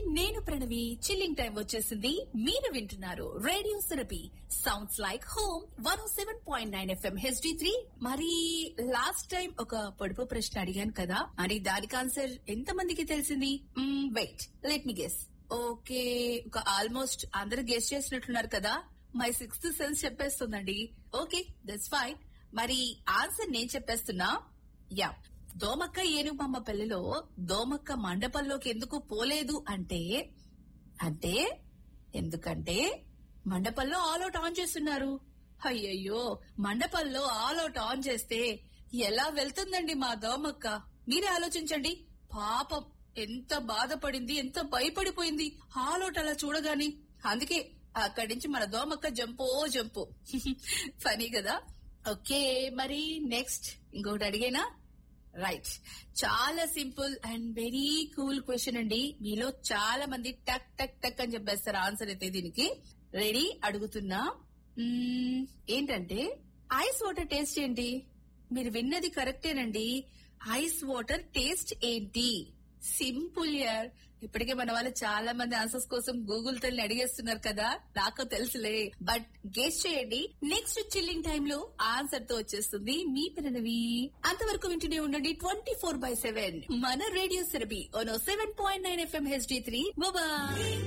నేను Pranavi chilling time వచ్చేసింది మీరు వింటున్నారు రేడియో సిరపి sounds like home one seven point nine FM HD three మరి లాస్ట్ టైం ఒక పొడుపు ప్రశ్న అడిగాను కదా మరి దానికి ఆన్సర్ ఎంత మందికి తెలిసింది wait let me guess okay ఒక ఆల్మోస్ట్ అందరూ గెస్ చేసినట్లున్నారు కదా మై సిక్స్త్ సెన్స్ చెప్పేస్తుందండి ఓకే దట్స్ ఫైన్ మరి ఆన్సర్ నేను చెప్పేస్తున్నా యా దోమక్క ఏనుగమ్మ పెళ్లిలో దోమక్క మండపంలోకి ఎందుకు పోలేదు అంటే అంటే ఎందుకంటే మండపంలో ఆల్ అవుట్ ఆన్ చేస్తున్నారు అయ్యయ్యో మండపంలో ఆల్ అవుట్ ఆన్ చేస్తే ఎలా వెళ్తుందండి మా దోమక్క మీరే ఆలోచించండి పాపం ఎంత బాధపడింది ఎంత భయపడిపోయింది ఆల్ అవుట్ అలా చూడగాని అందుకే అక్కడి నుంచి మన దోమక్క జంపో జంపు ఫనీ కదా ఓకే మరి నెక్స్ట్ ఇంకొకటి అడిగేనా రైట్ చాలా simple and very cool question అండి మీలో చాలా మంది టక్ టక్ టక్ అని చెప్పేస్తారు ఆన్సర్ అయితే దీనికి రెడీ అడుగుతున్నా మ్మ్, ఏంటంటే ఐస్ వాటర్ టేస్ట్ ఏంటి మీరు విన్నది కరెక్టేనండి ఐస్ వాటర్ టేస్ట్ ఏంటి సింపుల్ యార్ ఇప్పటికే మన వాళ్ళు చాలా మంది ఆన్సర్స్ కోసం గూగుల్ తల్లి అడిగేస్తున్నారు కదా నాకు తెలుసులే బట్ గెస్ చేయండి నెక్స్ట్ చిల్లింగ్ టైమ్ లో ఆన్సర్ తో వచ్చేస్తుంది మీ పిల్లనవి అంతవరకు వింటూనే ఉండండి ట్వంటీ ఫోర్ బై సెవెన్ మన రేడియో సెరబి ఓనో seven point nine FM HD three బాబా